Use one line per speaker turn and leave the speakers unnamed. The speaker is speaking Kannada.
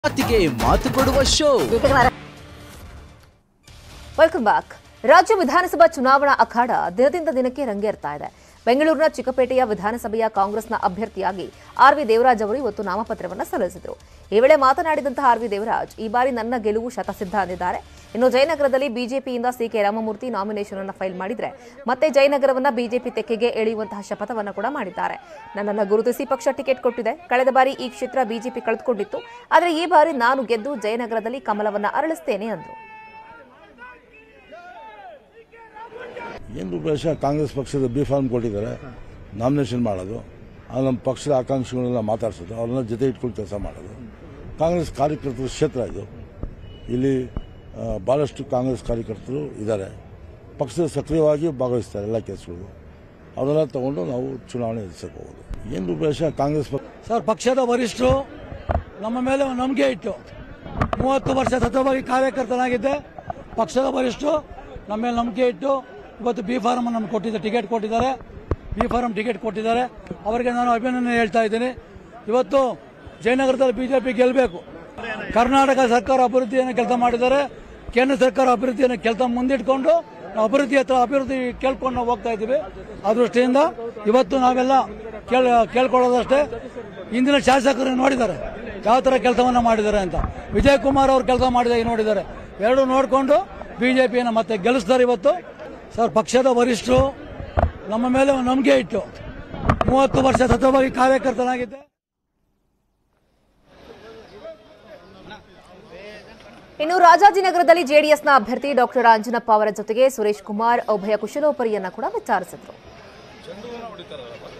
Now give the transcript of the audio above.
ಮಾತಿಗೆ ಮಾತು ಕೊಡುವ ಶೋ
ವೆಲ್ಕಮ್ ಬ್ಯಾಕ್ ರಾಜ್ಯ ವಿಧಾನಸಭಾ ಚುನಾವಣಾ ಅಖಾಡ ದಿನದಿಂದ ದಿನಕ್ಕೆ ರಂಗೇರ್ತಾ ಇದೆ ಬೆಂಗಳೂರಿನ ಚಿಕ್ಕಪೇಟೆಯ ವಿಧಾನಸಭೆಯ ಕಾಂಗ್ರೆಸ್ನ ಅಭ್ಯರ್ಥಿಯಾಗಿ ಆರ್ ವಿ ದೇವರಾಜ್ ಅವರು ಇವತ್ತು ನಾಮಪತ್ರವನ್ನು ಸಲ್ಲಿಸಿದರು ಈ ವೇಳೆ ಮಾತನಾಡಿದಂತಹ ಆರ್ ವಿ ದೇವರಾಜ್ ಈ ಬಾರಿ ನನ್ನ ಗೆಲುವು ಶತಸಿದ್ಧ ಅಂದಿದ್ದಾರೆ ಇನ್ನು ಜಯನಗರದಲ್ಲಿ ಬಿಜೆಪಿಯಿಂದ ಸಿಕೆ ರಾಮಮೂರ್ತಿ ನಾಮಿನೇಷನ್ ಅನ್ನು ಫೈಲ್ ಮಾಡಿದ್ರೆ ಮತ್ತೆ ಜಯನಗರವನ್ನ ಬಿಜೆಪಿ ತೆಕ್ಕೆಗೆ ಎಳೆಯುವಂತಹ ಶಪಥವನ್ನು ಕೂಡ ಮಾಡಿದ್ದಾರೆ ನನ್ನನ್ನು ಗುರುತಿಸಿ ಪಕ್ಷ ಟಿಕೆಟ್ ಕೊಟ್ಟಿದೆ ಕಳೆದ ಬಾರಿ ಈ ಕ್ಷೇತ್ರ ಬಿಜೆಪಿ ಕಳೆದುಕೊಂಡಿತ್ತು ಆದರೆ ಈ ಬಾರಿ ನಾನು ಗೆದ್ದು ಜಯನಗರದಲ್ಲಿ ಕಮಲವನ್ನ ಅರಳಿಸ್ತೇನೆ ಅಂದರು
ಏನು ರೂಪೇಶ ಕಾಂಗ್ರೆಸ್ ಪಕ್ಷದ ಬಿ ಫಾರ್ಮ್ ಕೊಟ್ಟಿದ್ದಾರೆ ನಾಮಿನೇಷನ್ ಮಾಡೋದು ಆ ನಮ್ಮ ಪಕ್ಷದ ಆಕಾಂಕ್ಷಿಗಳನ್ನ ಮಾತಾಡ್ಸೋದು ಅವ್ರನ್ನ ಜೊತೆ ಇಟ್ಕೊಂಡು ಕೆಲಸ ಮಾಡೋದು ಕಾಂಗ್ರೆಸ್ ಕಾರ್ಯಕರ್ತರ ಕ್ಷೇತ್ರ ಇದು ಇಲ್ಲಿ ಆ, ಭಾಳಷ್ಟು ಕಾಂಗ್ರೆಸ್ ಕಾರ್ಯಕರ್ತರು ಇದ್ದಾರೆ ಪಕ್ಷದ ಸಕ್ರಿಯವಾಗಿ ಭಾಗವಹಿಸ್ತಾರೆ ಎಲ್ಲ ಕೆಲಸಗಳು ಅವರೆಲ್ಲ ತಗೊಂಡು ನಾವು ಚುನಾವಣೆ ಎದುರಿಸಕ್ಕೆ ಹೋಗೋದು ಏನು ರೂಪೇಶ ಕಾಂಗ್ರೆಸ್ ಪಕ್ಷ
ಸರ್ ಪಕ್ಷದ ವರಿಷ್ಠರು ನಮ್ಮ ಮೇಲೆ ಒಂದು ನಂಬಿಕೆ ಇಟ್ಟು ಮೂವತ್ತು ವರ್ಷ ಸತತವಾಗಿ ಕಾರ್ಯಕರ್ತನಾಗಿದ್ದೆ ಪಕ್ಷದ ವರಿಷ್ಠರು ನಮ್ಮ ಮೇಲೆ ನಂಬಿಕೆ ಇಟ್ಟು ಇವತ್ತು ಬಿ ಫಾರಂ ನಮ್ಗೆ ಕೊಟ್ಟಿದ್ದಾರೆ ಟಿಕೆಟ್ ಕೊಟ್ಟಿದ್ದಾರೆ ಬಿ ಫಾರಂ ಟಿಕೆಟ್ ಕೊಟ್ಟಿದ್ದಾರೆ ಅವರಿಗೆ ನಾನು ಅಭಿನಂದನೆ ಹೇಳ್ತಾ ಇದ್ದೀನಿ ಇವತ್ತು ಜಯನಗರದಲ್ಲಿ ಬಿಜೆಪಿ ಗೆಲ್ಲಬೇಕು ಕರ್ನಾಟಕ ಸರ್ಕಾರ ಅಭಿವೃದ್ಧಿಯನ್ನು ಕೆಲಸ ಮಾಡಿದ್ದಾರೆ ಕೇಂದ್ರ ಸರ್ಕಾರ ಅಭಿವೃದ್ಧಿಯನ್ನು ಕೆಲಸ ಮುಂದಿಟ್ಕೊಂಡು ನಾವು ಅಭಿವೃದ್ಧಿ ಹತ್ರ ಅಭಿವೃದ್ಧಿ ಕೇಳ್ಕೊಂಡು ನಾವು ಹೋಗ್ತಾ ಇದ್ದೀವಿ ಆ ದೃಷ್ಟಿಯಿಂದ ಇವತ್ತು ನಾವೆಲ್ಲ ಕೇಳ ಕೇಳ್ಕೊಳ್ಳೋದಷ್ಟೇ ಇಂದಿನ ಶಾಸಕರು ನೋಡಿದ್ದಾರೆ ಯಾವ ಥರ ಕೆಲಸವನ್ನ ಮಾಡಿದ್ದಾರೆ ಅಂತ ವಿಜಯ್ ಕುಮಾರ್ ಅವರು ಕೆಲಸ ಮಾಡಿದಾಗ ನೋಡಿದ್ದಾರೆ ಎರಡು ನೋಡಿಕೊಂಡು ಬಿಜೆಪಿಯನ್ನು ಮತ್ತೆ ಗೆಲ್ಲಿಸ್ತಾರೆ ಇವತ್ತು ಸರ್ ಪಕ್ಷದ ವರಿಷ್ಠರು ನಮ್ಮ ಮೇಲೆ ಒಂದು ನಂಬಿಕೆ ಇಟ್ಟು ಮೂವತ್ತು ವರ್ಷ ಸತತವಾಗಿ ಕಾರ್ಯಕರ್ತನಾಗಿದ್ದೆ
ಇನ್ನು ರಾಜಾಜಿನಗರದಲ್ಲಿ ಜೆಡಿಎಸ್ನ ಅಭ್ಯರ್ಥಿ ಡಾಕ್ಟರ್ ಅಂಜನಪ್ಪ ಅವರ ಜೊತೆಗೆ ಸುರೇಶ್ ಕುಮಾರ್ ಉಭಯ ಕುಶಲೋಪರಿಯನ್ನ ಕೂಡ ವಿಚಾರಿಸಿದ್ರು